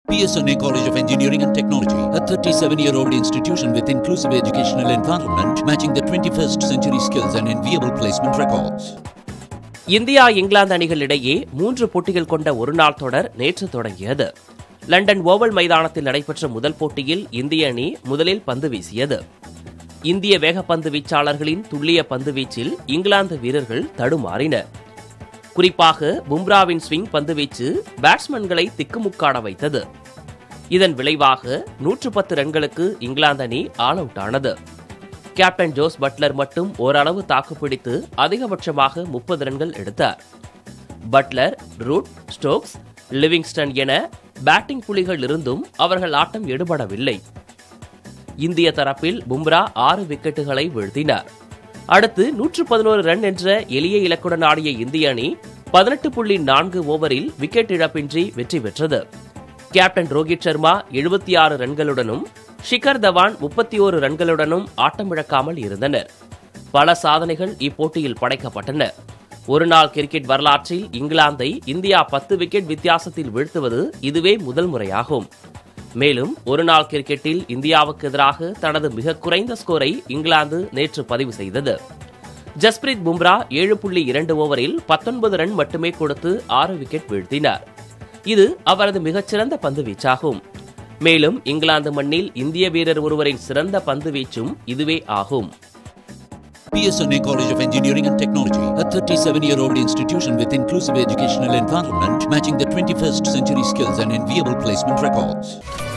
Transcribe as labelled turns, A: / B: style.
A: PSNA College of Engineering and Technology, a 37-year-old institution with inclusive educational environment matching the 21st century skills and enviable placement records.
B: India England அணிகள் இடையே மூன்று போட்டிகள் கொண்ட ஒருநாள் தொடர் நேற்று தொடங்கியது லண்டன் ஓவல் மைதானத்தில் நடைபெற்ற முதல் போட்டியில் இந்திய அணி முதலில் பந்து வீசியது இந்திய வேகப்பந்து வீச்சாளர்களின் துல்லிய பந்து வீச்சில் இங்கிலாந்து வீரர்கள் தடுமாறினர் குறிப்பாக பும்ராவின் ஸ்விங் பந்துவீச்சு பேட்ஸ்மேன்களை திக்குமுக்காட வைத்தது இதன் விளைவாக நூற்று பத்து ரன்களுக்கு இங்கிலாந்து அணி ஆல் அவுட் ஆனது கேப்டன் ஜோஸ் பட்லர் மட்டும் ஓரளவு தாக்குப்பிடித்து அதிகபட்சமாக முப்பது ரன்கள் எடுத்தார் பட்லர் ரூட் ஸ்டோக்ஸ் லிவிங்ஸ்டன் என பேட்டிங் புலிகள் இருந்தும் அவர்கள் ஆட்டம் எடுபடவில்லை இந்திய தரப்பில் பும்ரா ஆறு விக்கெட்டுகளை வீழ்த்தினார் அடுத்து நூற்று பதினோரு ரன் என்ற எளிய இலக்குடன் ஆடிய இந்திய அணி பதினெட்டு புள்ளி நான்கு ஓவரில் விக்கெட் இழப்பின்றி வெற்றி பெற்றது கேப்டன் ரோஹித் சர்மா எழுபத்தி ஆறு ரன்களுடனும் ஷிகர் தவான் முப்பத்தி ஓரு ரன்களுடனும் ஆட்டமிழக்காமல் இருந்தனர் பல சாதனைகள் இப்போட்டியில் படைக்கப்பட்டன ஒருநாள் கிரிக்கெட் வரலாற்றில் இங்கிலாந்தை இந்தியா பத்து விக்கெட் வித்தியாசத்தில் வீழ்த்துவது இதுவே முதல் முறையாகும் மேலும் ஒருநாள் கிரிக்கெட்டில் இந்தியாவுக்கு எதிராக தனது மிக குறைந்த ஸ்கோரை இங்கிலாந்து நேற்று பதிவு செய்தது ஜஸ்பிரீத் பும்ரா ஏழு புள்ளி இரண்டு ஓவரில் பத்தொன்பது ரன் மட்டுமே கொடுத்து ஆறு விக்கெட் வீழ்த்தினார் இது அவரது மிகச்சிறந்த பந்து வீச்சாகும் மேலும் இங்கிலாந்து மண்ணில் இந்திய வீரர் ஒருவரின் சிறந்த பந்து வீச்சும் இதுவே ஆகும்
A: PSNA College of Engineering and Technology, a 37-year-old institution with inclusive educational environment matching the 21st century skills and enviable placement records.